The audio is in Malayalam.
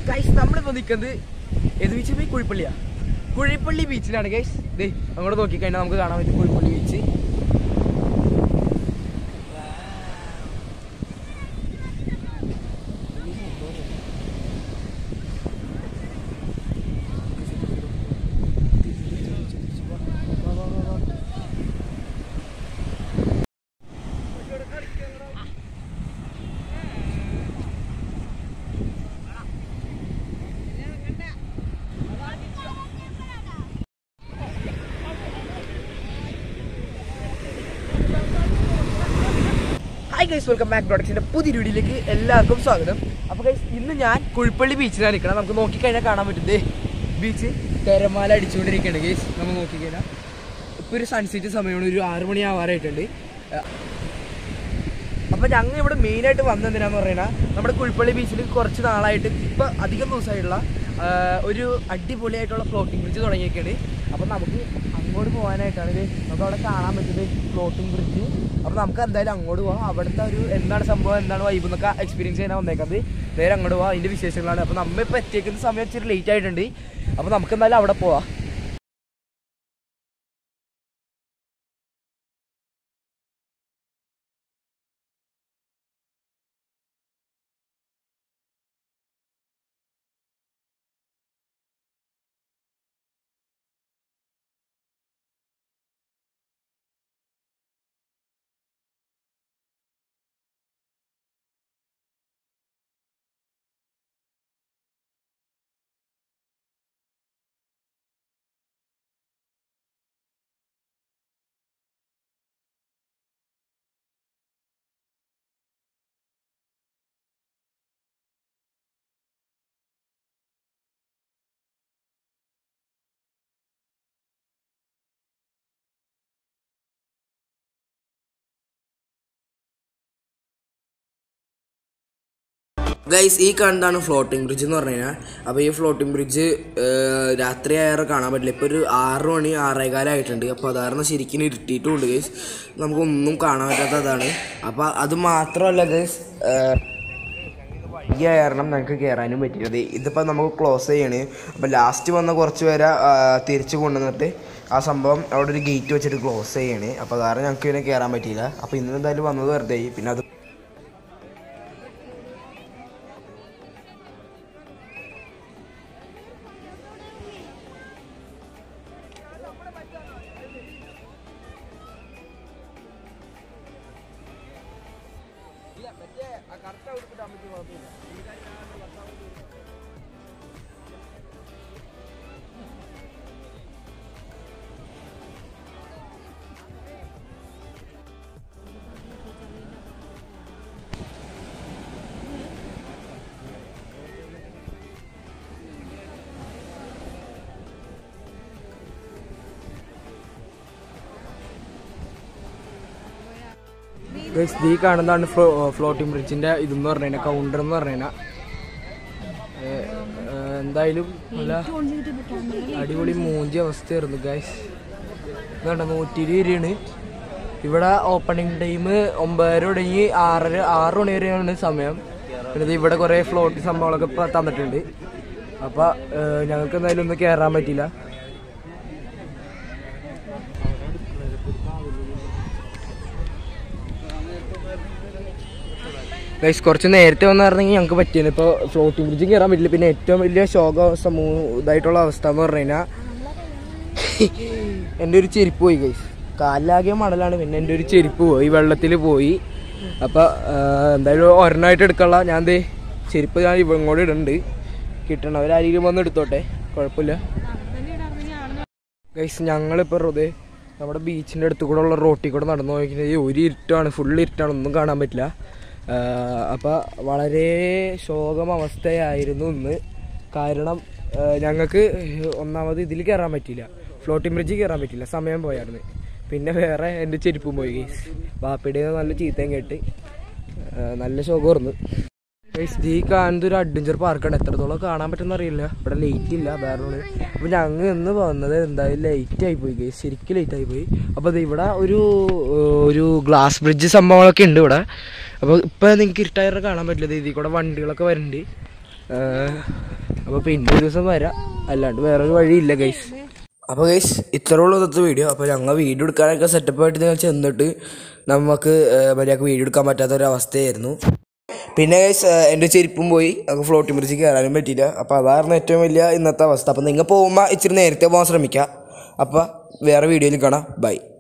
ഗൈസ് നമ്മളിപ്പോൾ നിൽക്കുന്നത് ഏത് ബീച്ച് പോയി കുഴിപ്പള്ളിയാ കുഴിപ്പള്ളി ബീച്ചിലാണ് ഗൈസ് ദേ അങ്ങോട്ട് നോക്കിക്കഴിഞ്ഞാൽ നമുക്ക് കാണാൻ പറ്റും Kuzhippally beach hi guys welcome back പ്രൊഡക്ട്സിന്റെ പുതിയ വീഡിയോയിലേക്ക് എല്ലാവർക്കും സ്വാഗതം അപ്പോൾ ഗൈസ് ഇന്ന് ഞാൻ കുഴിപ്പള്ളി ബീച്ചിലാണ് നിൽക്കണം നമുക്ക് നോക്കിക്കഴിഞ്ഞാൽ കാണാൻ പറ്റുന്നത് ബീച്ച് തിരമാല അടിച്ചുകൊണ്ടിരിക്കുകയാണ് ഗൈസ് നമ്മൾ നോക്കിക്കഴിഞ്ഞാൽ ഇപ്പോൾ ഒരു സൺസെറ്റ് സമയമാണ് ഒരു ആറ് മണി ആവാറായിട്ടുണ്ട് അപ്പോൾ ഞങ്ങൾ ഇവിടെ മെയിനായിട്ട് വന്നതെന്തിനാന്ന് പറഞ്ഞാൽ നമ്മുടെ കുഴിപ്പള്ളി ബീച്ചിൽ കുറച്ച് നാളായിട്ട് ഇപ്പോൾ അധികം ദിവസമായിട്ടുള്ള ആ, ഒരു അടിപൊളിയായിട്ടുള്ള ഫ്ലോട്ടിംഗ് ബ്രിഡ്ജ് തുടങ്ങിയൊക്കെയാണ് അപ്പോൾ നമുക്ക് അങ്ങോട്ട് പോകാനായിട്ടാണ് ഇത് നമുക്ക് അവിടെ കാണാൻ പറ്റുന്നത് ഫ്ലോട്ടിംഗ് ബ്രിഡ്ജ് അപ്പോൾ നമുക്ക് എന്തായാലും അങ്ങോട്ട് പോകാം അവിടുത്തെ ഒരു എന്താണ് സംഭവം എന്താണ് വൈബ് എന്നൊക്കെ എക്സ്പീരിയൻസ് ചെയ്യാൻ വന്നേക്കുന്നത് നേരെ അങ്ങോട്ട് പോകാം അതിൻ്റെ വിശേഷങ്ങളാണ് അപ്പോൾ നമ്മൾ ഇപ്പോൾ എത്തിയേക്കുന്ന സമയം ഇച്ചിരി ലേറ്റ് ആയിട്ടുണ്ട് അപ്പോൾ നമുക്ക് എന്തായാലും അവിടെ പോവാം ഗൈസ് ഈ കാണുന്നതാണ് ഫ്ലോട്ടിംഗ് ബ്രിഡ്ജ് എന്ന് പറഞ്ഞു കഴിഞ്ഞാൽ അപ്പോൾ ഈ ഫ്ലോട്ടിംഗ് ബ്രിഡ്ജ് രാത്രി ആയാലും കാണാൻ പറ്റില്ല ഇപ്പോൾ ഒരു ആറ് മണി ആറേകാലായിട്ടുണ്ട് അപ്പോൾ അത് കാരണം ശരിക്കും ഇരുട്ടിയിട്ടുമുണ്ട് ഗൈസ് നമുക്കൊന്നും കാണാൻ പറ്റാത്ത അതാണ് അപ്പോൾ അത് മാത്രമല്ല ഗൈസ് വൈകിയ കാരണം ഞങ്ങൾക്ക് കയറാനും പറ്റിയത് ഇതിപ്പോൾ നമുക്ക് ക്ലോസ് ചെയ്യണ് അപ്പോൾ ലാസ്റ്റ് വന്ന കുറച്ച് പേരെ ആ, തിരിച്ച് കൊണ്ടുവന്നിട്ട് ആ സംഭവം അവിടെ ഒരു ഗേറ്റ് വെച്ചിട്ട് ക്ലോസ് ചെയ്യണ് അപ്പോൾ അത് കാരണം ഞങ്ങൾക്ക് ഇതിനെ കയറാൻ പറ്റിയില്ല അപ്പോൾ ഇന്ന് എന്തായാലും വന്നത് വെറുതെ ആയി. പിന്നെ അത് ഗൈസ് ഈ കാണുന്നതാണ് ഫ്ലോ ഫ്ലോട്ടിംഗ് ബ്രിഡ്ജിന്റെ ഇതെന്ന് പറഞ്ഞു കഴിഞ്ഞാൽ കൗണ്ടർ എന്ന് പറഞ്ഞു കഴിഞ്ഞാൽ എന്തായാലും നല്ല അടിപൊളി മൂഞ്ചി അവസ്ഥയായിരുന്നു ഗൈസ് ഇതുണ്ട് നൂറ്റി ഇരുപത് രൂപയാണ് ഇവിടെ ഓപ്പണിംഗ് ടൈം ഒമ്പതര തുടങ്ങി ആറര ആറ് മണി വരെയാണ് സമയം പിന്നെ ദേ ഇവിടെ കുറേ ഫ്ലോട്ട് സംഭവങ്ങളൊക്കെ ഇപ്പൊ തന്നിട്ടുണ്ട് അപ്പോൾ ഞങ്ങൾക്ക് എന്തായാലും ഒന്നും കയറാൻ പറ്റില്ല ഗൈസ് കുറച്ച് നേരത്തെ വന്നായിരുന്നെങ്കിൽ ഞങ്ങൾക്ക് പറ്റിയത് ഇപ്പോൾ ഫ്ലോട്ടിംഗ് ബ്രിഡ്ജും കയറാൻ പറ്റില്ല പിന്നെ ഏറ്റവും വലിയ ശോക സമൂ ഇതായിട്ടുള്ള അവസ്ഥ എന്ന് പറഞ്ഞു കഴിഞ്ഞാൽ എൻ്റെ ഒരു ചെരുപ്പ് പോയി ഗൈസ് കാലിലാകിയ മണലാണ് പിന്നെ എൻ്റെ ഒരു ചെരുപ്പ് പോയി വെള്ളത്തിൽ പോയി അപ്പോൾ എന്തായാലും ഒരെണ്ണമായിട്ട് എടുക്കാനുള്ള ഞാൻ ദേ ചെരുപ്പ് ഞാൻ ഇവ ഇങ്ങോട്ട് ഇടുന്നുണ്ട് കിട്ടണവരാരെങ്കിലും വന്ന് എടുത്തോട്ടെ കുഴപ്പമില്ല ഗൈസ് ഞങ്ങളിപ്പോൾ വെറുതെ നമ്മുടെ ബീച്ചിൻ്റെ അടുത്ത് കൂടെ ഉള്ള റോട്ടിൽ കൂടെ നടന്നു നോക്കിക്കുന്നത് ഒരു ഇരുട്ടാണ് ഫുൾ ഇരുട്ടാണ് ഒന്നും കാണാൻ പറ്റില്ല അപ്പോൾ വളരെ ശോകം അവസ്ഥയായിരുന്നു ഇന്ന് കാരണം ഞങ്ങൾക്ക് ഒന്നാമത് ഇതിൽ കയറാൻ പറ്റിയില്ല ഫ്ലോട്ടിംഗ് ബ്രിഡ്ജിൽ കയറാൻ പറ്റില്ല സമയം പോയായിരുന്നു പിന്നെ വേറെ എൻ്റെ ചെരുപ്പും പോയി ഗൈസ് ബാപ്പിയുടെ നല്ല ചീത്തയും കേട്ട് ആ, നല്ല ശോകമായിരുന്നു ഗൈസ് ഈ കാണുന്നത് ഒരു അഡ്വഞ്ചർ പാർക്കാണ് എത്രത്തോളം കാണാൻ പറ്റുന്ന അറിയില്ല ഇവിടെ ലൈറ്റ് ഇല്ല വേറെ അപ്പോൾ ഞങ്ങൾ ഇന്ന് വന്നത് എന്തായാലും ലൈറ്റ് ആയി പോയി ഗൈസ് ശരിക്കും ലൈറ്റ് ആയി പോയി അപ്പോൾ ദേ ഇവിടെ ഒരു ഒരു ഗ്ലാസ് ബ്രിഡ്ജ് സംഭവങ്ങളൊക്കെ ഉണ്ട് ഇവിടെ അപ്പോൾ ഇപ്പോൾ നിങ്ങൾക്ക് ഇരുട്ടായറെ കാണാൻ പറ്റില്ല ദേ ഇതിൽ കൂടെ വണ്ടികളൊക്കെ വരുന്നുണ്ട് അപ്പോൾ പിന്നെ ഒരു ദിവസം വരാം അല്ലാണ്ട് വേറൊരു വഴിയില്ല ഗൈസ് അപ്പോൾ ഗൈസ് ഇത്രേ ഉള്ളൂ ഇന്നത്തെ വീഡിയോ അപ്പോൾ ഞങ്ങൾ വീഡിയോ എടുക്കാനൊക്കെ സെറ്റപ്പ് ആയിട്ട് ഞങ്ങൾ ചെന്നിട്ട് നമുക്ക് മര്യാദക്ക് വീഡിയോ എടുക്കാൻ പറ്റാത്ത ഒരു അവസ്ഥയായിരുന്നു പിന്നെ ഗൈസ് എൻ്റെ ചെരുപ്പും പോയി നമുക്ക് ഫ്ലോട്ടിംഗ് ബ്രിഡ്ജ് കയറാനും പറ്റിയില്ല അപ്പോൾ അതായിരുന്നു ഏറ്റവും വലിയ ഇന്നത്തെ അവസ്ഥ അപ്പോൾ നിങ്ങൾ പോകുമ്പോൾ ഇച്ചിരി നേരത്തെ പോകാൻ ശ്രമിക്കുക അപ്പോൾ വേറെ വീഡിയോയിൽ കാണാം ബൈ